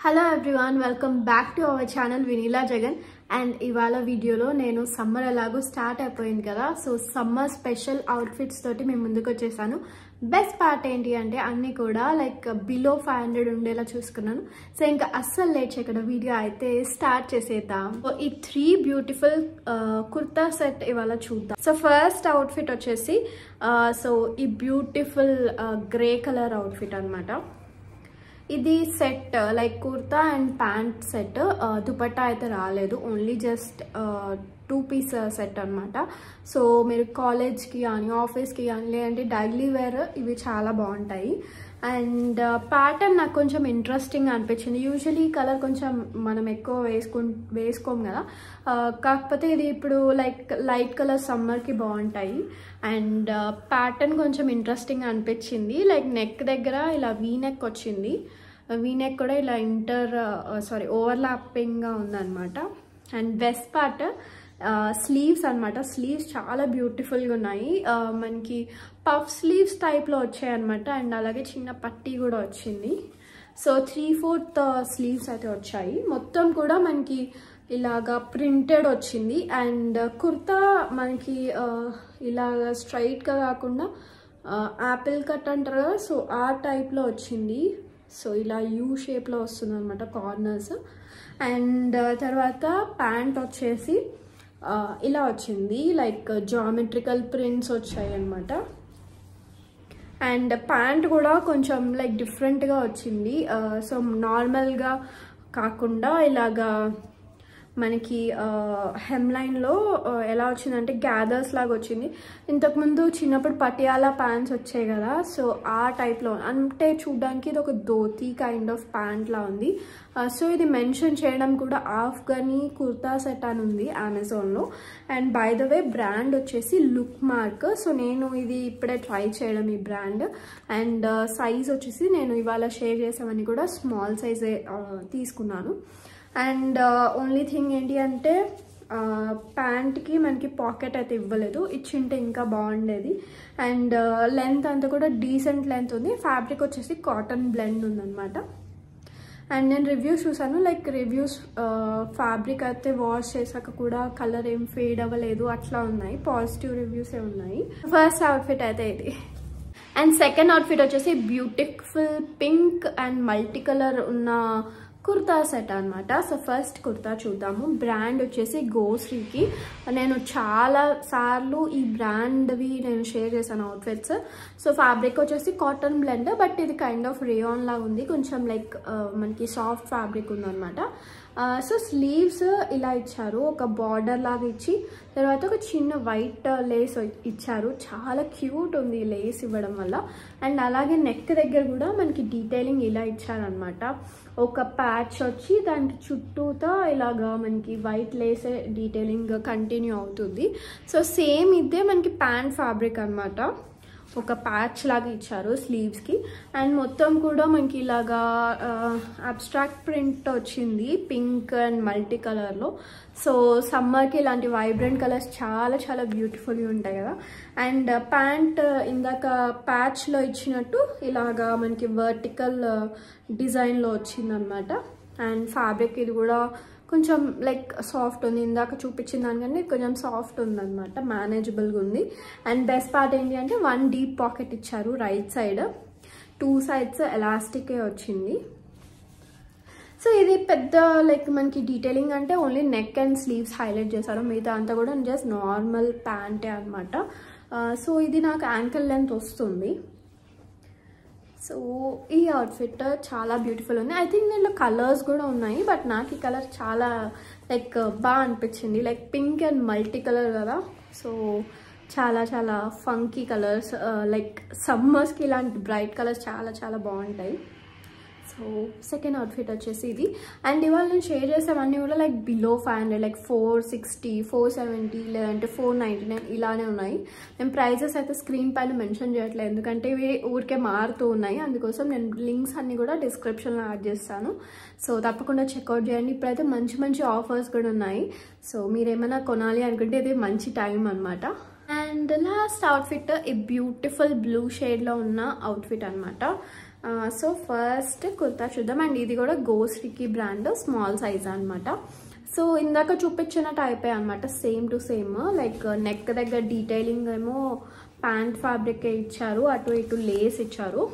hello everyone welcome back to our channel Vinila Jagan and ఇవాళ వీడియోలో నేను సమ్మర్ ఎలాగో స్టార్ట్ అయిపోయింది కదా సో సమ్మర్ స్పెషల్ అవుట్ఫిట్స్ తోటి మేము ముందుకు వచ్చేసాను బెస్ట్ పార్ట్ ఏంటి అంటే అన్నీ కూడా లైక్ బిలో ఫైవ్ హండ్రెడ్ ఉండేలా చూసుకున్నాను సో ఇంకా అస్సలు లేట్ చేయకుండా వీడియో అయితే స్టార్ట్ చేసేద్దాం సో ఈ త్రీ బ్యూటిఫుల్ కుర్తా సెట్ ఇవాళ చూద్దాం సో ఫస్ట్ అవుట్ఫిట్ వచ్చేసి సో ఈ బ్యూటిఫుల్ గ్రే కలర్ అవుట్ఫిట్ అనమాట ఇది set like kurta and pant set dupatta అయితే రాలేదు only just two piece set అనమాట సో మీరు కాలేజ్కి కానీ ఆఫీస్కి కానీ లేదంటే డైలీ వేర్ ఇవి చాలా బాగుంటాయి అండ్ ప్యాటర్న్ నాకు కొంచెం ఇంట్రెస్టింగ్ అనిపించింది యూజువలీ ఈ కలర్ కొంచెం మనం ఎక్కువ వేసుకు వేసుకోం కదా కాకపోతే ఇది ఇప్పుడు లైక్ లైట్ కలర్ సమ్మర్కి బాగుంటాయి అండ్ ప్యాటర్న్ కొంచెం ఇంట్రెస్టింగ్ అనిపించింది లైక్ నెక్ దగ్గర ఇలా వీ నెక్ వచ్చింది వీ నెక్ కూడా ఇలా ఇంటర్ సారీ ఓవర్లాపింగ్గా ఉందన్నమాట అండ్ వెస్ట్ పార్ట్ స్లీవ్స్ అనమాట స్లీవ్స్ చాలా బ్యూటిఫుల్గా ఉన్నాయి మనకి పఫ్ స్లీవ్స్ టైప్లో వచ్చాయి అనమాట అండ్ అలాగే చిన్న పట్టీ కూడా వచ్చింది సో త్రీ ఫోర్త్ స్లీవ్స్ అయితే వచ్చాయి మొత్తం కూడా మనకి ఇలాగా ప్రింటెడ్ వచ్చింది అండ్ కుర్తా మనకి ఇలాగ స్ట్రైట్గా కాకుండా యాపిల్ కట్ అంటారు కదా సో ఆ టైప్లో వచ్చింది సో ఇలా యూ షేప్లో వస్తుంది అనమాట కార్నర్స్ అండ్ తర్వాత ప్యాంట్ వచ్చేసి ఇలా వచ్చింది లైక్ జామెట్రికల్ ప్రింట్స్ వచ్చాయి అనమాట అండ్ ప్యాంట్ కూడా కొంచెం లైక్ డిఫరెంట్గా వచ్చింది సో నార్మల్గా కాకుండా ఇలాగా మనకి హెమ్లైన్లో ఎలా వచ్చిందంటే గ్యాదర్స్ లాగా వచ్చింది ఇంతకుముందు చిన్నప్పుడు పటియాలా ప్యాంట్స్ వచ్చాయి కదా సో ఆ టైప్లో అంటే చూడడానికి ఇది ఒక ధోతి కైండ్ ఆఫ్ ప్యాంట్లా ఉంది సో ఇది మెన్షన్ చేయడం కూడా ఆఫ్ఘనీ కుర్తా సెట్ అని ఉంది అమెజాన్లో and by the way brand వచ్చేసి లుక్ మార్క్ సో నేను ఇది ఇప్పుడే ట్రై చేయడం ఈ బ్రాండ్ అండ్ సైజ్ వచ్చేసి నేను ఇవాళ షేర్ చేసామని కూడా స్మాల్ సైజే తీసుకున్నాను అండ్ ఓన్లీ థింగ్ ఏంటి అంటే ప్యాంట్కి మనకి పాకెట్ అయితే ఇవ్వలేదు ఇచ్చింటే ఇంకా బాగుండేది అండ్ లెంత్ అంతా కూడా డీసెంట్ లెంత్ ఉంది ఫ్యాబ్రిక్ వచ్చేసి కాటన్ బ్లెండ్ ఉందన్నమాట అండ్ నేను రివ్యూస్ చూసాను లైక్ రివ్యూస్ ఫ్యాబ్రిక్ అయితే వాష్ చేశాక కూడా కలర్ ఏం ఫేడ్ అవ్వలేదు అట్లా ఉన్నాయి పాజిటివ్ రివ్యూసే ఉన్నాయి ఫస్ట్ అవుట్ఫిట్ అయితే ఇది అండ్ సెకండ్ అవుట్ఫిట్ వచ్చేసి beautiful pink and multi colour ఉన్న కుర్తా సెట్ అనమాట సో ఫస్ట్ కుర్తా చూద్దాము బ్రాండ్ వచ్చేసి గోశ్రీకి నేను చాలా సార్లు ఈ బ్రాండ్వి నేను షేర్ చేశాను అవుట్ఫిట్స్ సో ఫ్యాబ్రిక్ వచ్చేసి కాటన్ బ్లెండ్ బట్ ఇది కైండ్ ఆఫ్ రేయాన్ లాగా ఉంది కొంచెం లైక్ మనకి సాఫ్ట్ ఫ్యాబ్రిక్ ఉందన్నమాట సో స్లీవ్స్ ఇలా ఇచ్చారు ఒక బార్డర్ లాగా ఇచ్చి తర్వాత ఒక చిన్న వైట్ లేస్ ఇచ్చారు చాలా క్యూట్ ఉంది లేస్ ఇవ్వడం వల్ల అండ్ అలాగే నెక్ దగ్గర కూడా మనకి డీటెయిలింగ్ ఇలా ఇచ్చారనమాట ఒక ప్యాచ్ వచ్చి దానికి చుట్టూతో ఇలాగా మనకి వైట్ లేస్ డీటెయిలింగ్ కంటిన్యూ అవుతుంది సో సేమ్ ఇదే మనకి ప్యాంట్ ఫ్యాబ్రిక్ అనమాట ఒక ప్యాచ్ లాగా ఇచ్చారు స్లీవ్స్కి అండ్ మొత్తం కూడా మనకి ఇలాగా అబ్స్ట్రాక్ట్ ప్రింట్ వచ్చింది పింక్ అండ్ మల్టీ కలర్లో సో సమ్మర్కి ఇలాంటి వైబ్రెంట్ కలర్స్ చాలా చాలా బ్యూటిఫుల్గా ఉంటాయి కదా అండ్ ప్యాంట్ ఇందాక ప్యాచ్లో ఇచ్చినట్టు ఇలాగా మనకి వర్టికల్ డిజైన్లో వచ్చిందనమాట అండ్ ఫ్యాబ్రిక్ ఇది కూడా కొంచెం లైక్ సాఫ్ట్ ఉంది ఇందాక చూపించిన దానికంటే కొంచెం సాఫ్ట్ ఉందన్నమాట మేనేజబుల్గా ఉంది అండ్ బెస్ట్ పార్ట్ ఏంటి అంటే వన్ డీప్ పాకెట్ ఇచ్చారు రైట్ సైడ్ టూ సైడ్స్ ఎలాస్టికే వచ్చింది సో ఇది పెద్ద లైక్ మనకి డీటెయిలింగ్ అంటే only neck and sleeves highlight చేశారు మిగతా అంతా కూడా జస్ట్ నార్మల్ ప్యాంటే అనమాట సో ఇది నాకు యాంకిల్ లెంత్ వస్తుంది సో ఈ అవుట్ఫిట్ చాలా బ్యూటిఫుల్ ఉంది ఐ థింక్ దీంట్లో కలర్స్ కూడా ఉన్నాయి బట్ నాకు ఈ కలర్ చాలా లైక్ బాగా అనిపించింది like pink and multi colour కదా సో చాలా చాలా ఫంకీ కలర్స్ లైక్ సమ్మర్స్కి ఇలాంటి బ్రైట్ కలర్స్ చాలా చాలా బాగుంటాయి సో సెకండ్ అవుట్ఫిట్ వచ్చేసి ఇది అండ్ ఇవాళ నేను షేర్ చేసేవన్నీ కూడా like below five hundred like four sixty four seventy లేదంటే ఫోర్ నైంటీ నైన్ ఇలానే ఉన్నాయి నేను ప్రైజెస్ అయితే స్క్రీన్ పైన మెన్షన్ చేయట్లేదు ఎందుకంటే ఇవి ఊరికే మారుతూ ఉన్నాయి అందుకోసం నేను లింక్స్ అన్ని కూడా డిస్క్రిప్షన్లో యాడ్ చేస్తాను సో తప్పకుండా చెక్అవుట్ చేయండి ఇప్పుడైతే మంచి మంచి ఆఫర్స్ కూడా ఉన్నాయి సో మీరు ఏమైనా కొనాలి అనుకుంటే ఇది మంచి టైం అనమాట అండ్ లాస్ట్ అవుట్ఫిట్ ఈ బ్యూటిఫుల్ బ్లూ షేడ్లో ఉన్న అవుట్ఫిట్ అనమాట సో ఫస్ట్ కుర్తా చూద్దాం అండ్ ఇది కూడా గోశ్రీకి బ్రాండ్ స్మాల్ సైజ్ అనమాట సో ఇందాక చూపించిన టైపే అనమాట same to same like neck దగ్గర డీటెయిలింగ్ ఏమో ప్యాంట్ ఫ్యాబ్రిక్ ఇచ్చారు అటు ఇటు లేస్ ఇచ్చారు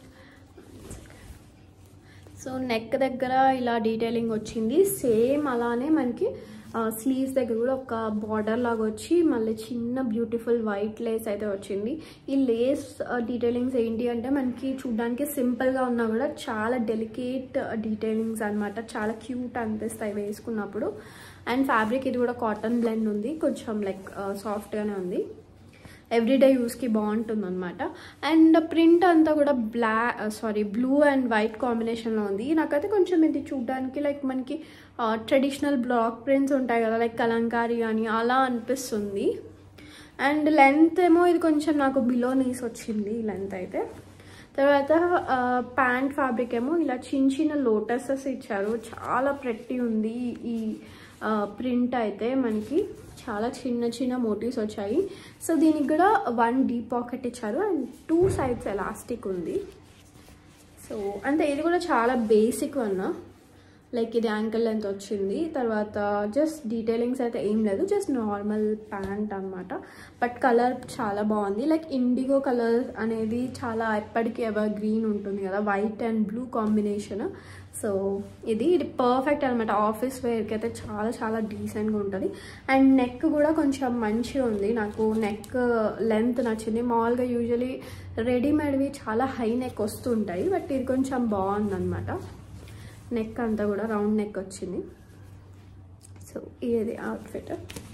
సో నెక్ దగ్గర ఇలా డీటెయిలింగ్ వచ్చింది సేమ్ అలానే మనకి స్లీవ్స్ దగ్గర కూడా ఒక బార్డర్ లాగా వచ్చి మళ్ళీ చిన్న బ్యూటిఫుల్ వైట్ లేస్ అయితే వచ్చింది ఈ లేస్ డీటెయిలింగ్స్ ఏంటి అంటే మనకి చూడడానికి సింపుల్గా ఉన్నా కూడా చాలా డెలికేట్ డీటెయిలింగ్స్ అనమాట చాలా క్యూట్ అనిపిస్తాయి వేసుకున్నప్పుడు అండ్ ఫ్యాబ్రిక్ ఇది కూడా కాటన్ బ్లెండ్ ఉంది కొంచెం లైక్ సాఫ్ట్గానే ఉంది ఎవ్రీడే యూస్కి బాగుంటుంది అనమాట అండ్ ప్రింట్ అంతా కూడా బ్లా సారీ బ్లూ అండ్ వైట్ కాంబినేషన్లో ఉంది నాకైతే కొంచెం ఇది చూడడానికి లైక్ మనకి ట్రెడిషనల్ బ్లాక్ ప్రింట్స్ ఉంటాయి కదా లైక్ కలంకారీ కానీ అలా అనిపిస్తుంది అండ్ లెంత్ ఏమో ఇది కొంచెం నాకు బిలో నీస్ వచ్చింది లెంత్ అయితే తర్వాత ప్యాంట్ ఫ్యాబ్రిక్ ఏమో ఇలా చిన్న చిన్న లోటసెస్ ఇచ్చారు చాలా ప్రెట్టి ఉంది ఈ ప్రింట్ అయితే మనకి చాలా చిన్న చిన్న మోటివ్స్ వచ్చాయి సో దీనికి కూడా వన్ డీ పాకెట్ ఇచ్చారు అండ్ టూ సైడ్స్ ఎలాస్టిక్ ఉంది సో అంటే ఇది కూడా చాలా బేసిక్ వన్ లైక్ ఇది యాంకిల్ లెంత్ వచ్చింది తర్వాత జస్ట్ డీటెయిలింగ్స్ అయితే ఏం లేదు జస్ట్ నార్మల్ ప్యాంట్ అనమాట బట్ కలర్ చాలా బాగుంది లైక్ ఇండిగో కలర్ అనేది చాలా ఎప్పటికీ ఎవర్ గ్రీన్ ఉంటుంది కదా white and blue combination so ఇది ఇది పర్ఫెక్ట్ అనమాట ఆఫీస్ వేర్కి అయితే చాలా చాలా డీసెంట్గా ఉంటుంది అండ్ నెక్ కూడా కొంచెం మంచిగా ఉంది నాకు నెక్ లెంత్ నచ్చింది మామూలుగా యూజువలీ రెడీమేడ్వి చాలా హై నెక్ వస్తుంటాయి బట్ ఇది కొంచెం బాగుందన్నమాట నెక్ అంతా కూడా రౌండ్ నెక్ వచ్చింది సో ఇది అవుట్ఫిట్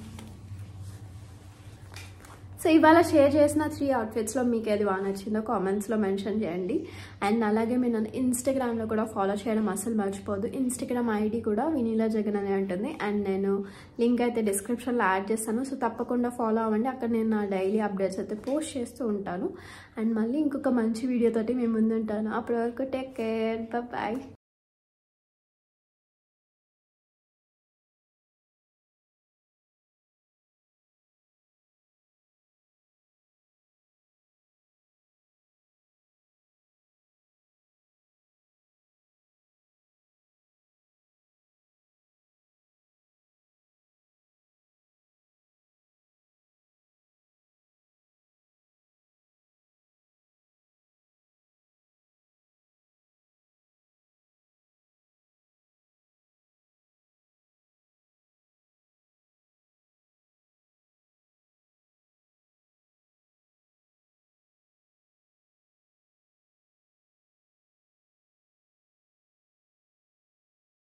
సో ఇవాళ షేర్ చేసిన త్రీ అవుట్ఫిట్స్లో మీకు ఏది బాగా నచ్చిందో కామెంట్స్లో మెన్షన్ చేయండి అండ్ అలాగే మీరు నన్ను ఇన్స్టాగ్రామ్లో కూడా ఫాలో చేయడం అసలు మర్చిపోదు ఇన్స్టాగ్రామ్ ఐడి కూడా వినీలా జగన్ అనే ఉంటుంది అండ్ నేను లింక్ అయితే డిస్క్రిప్షన్లో యాడ్ చేస్తాను సో తప్పకుండా ఫాలో అవ్వండి అక్కడ నేను నా డైలీ అప్డేట్స్ అయితే పోస్ట్ చేస్తూ ఉంటాను అండ్ మళ్ళీ ఇంకొక మంచి వీడియోతోటి మేము ముందుంటాను అప్పటి వరకు టేక్ కేర్ బాయ్